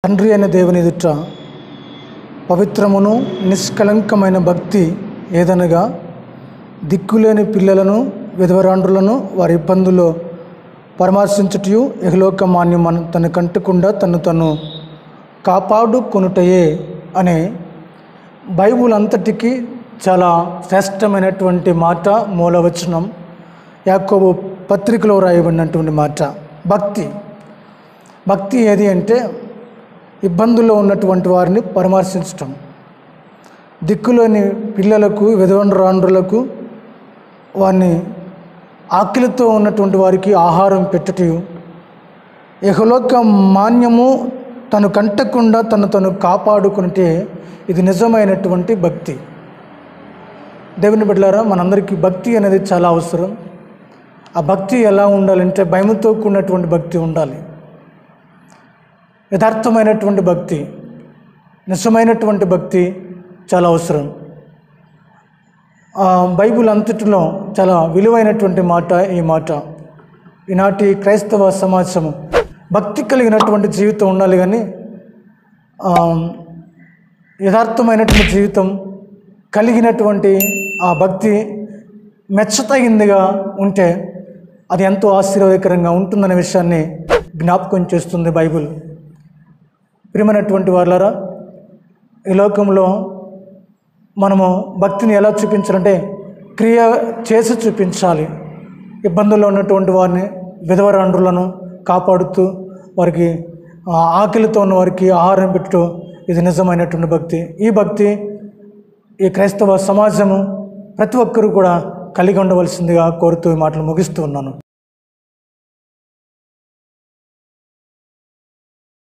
తండ్రి అయిన దేవుని ఎదుట పవిత్రమును నిష్కలంకమైన భక్తి ఏదనగా దిక్కులేని పిల్లలను విధవరాండ్రులను వారి ఇబ్బందుల్లో పరామర్శించుటయు ఇహలోక మాన్యం తన కంటకుండా తను తను కాపాడుకొనుటయే అనే బైబుల్ అంతటికి చాలా శ్రేష్టమైనటువంటి మాట మూలవచనం యాకోబు పత్రికలో రాయబడినటువంటి మాట భక్తి భక్తి ఏది అంటే ఇబ్బందుల్లో ఉన్నటువంటి వారిని పరామర్శించటం దిక్కులోని పిల్లలకు విధవరాండ్రులకు వారిని ఆకలితో ఉన్నటువంటి వారికి ఆహారం పెట్టుటయు ఇహలోక మాన్యము తను కంటకుండా తను తను కాపాడుకుంటే ఇది నిజమైనటువంటి భక్తి దేవుని బిడ్డలారా మనందరికీ భక్తి అనేది చాలా అవసరం ఆ భక్తి ఎలా ఉండాలంటే భయముతో కూడినటువంటి భక్తి ఉండాలి యథార్థమైనటువంటి భక్తి నిజమైనటువంటి భక్తి చాలా అవసరం ఆ బైబిల్ అంతటిలో చాలా విలువైనటువంటి మాట ఈ మాట ఈనాటి క్రైస్తవ సమాజము భక్తి కలిగినటువంటి జీవితం ఉండాలి కానీ ఆ, యథార్థమైనటువంటి జీవితం కలిగినటువంటి ఆ భక్తి మెచ్చతగిందిగా ఉంటే అది ఎంతో ఆశీర్వాదకరంగా ఉంటుందనే విషయాన్ని జ్ఞాపకం చేస్తుంది బైబిల్ ప్రియమైనటువంటి వాళ్ళారా ఈ లోకంలో మనము భక్తిని ఎలా చూపించాలంటే క్రియ చేసి చూపించాలి ఇబ్బందుల్లో ఉన్నటువంటి వారిని విధవరాండ్రులను కాపాడుతూ వారికి ఆ, ఆకలితో ఉన్న వారికి ఆహారం పెట్టడం ఇది నిజమైనటువంటి భక్తి ఈ భక్తి ఈ క్రైస్తవ సమాజము ప్రతి ఒక్కరూ కూడా కలిగి ఉండవలసిందిగా కోరుతూ ఈ మాటలు ముగిస్తూ ఉన్నాను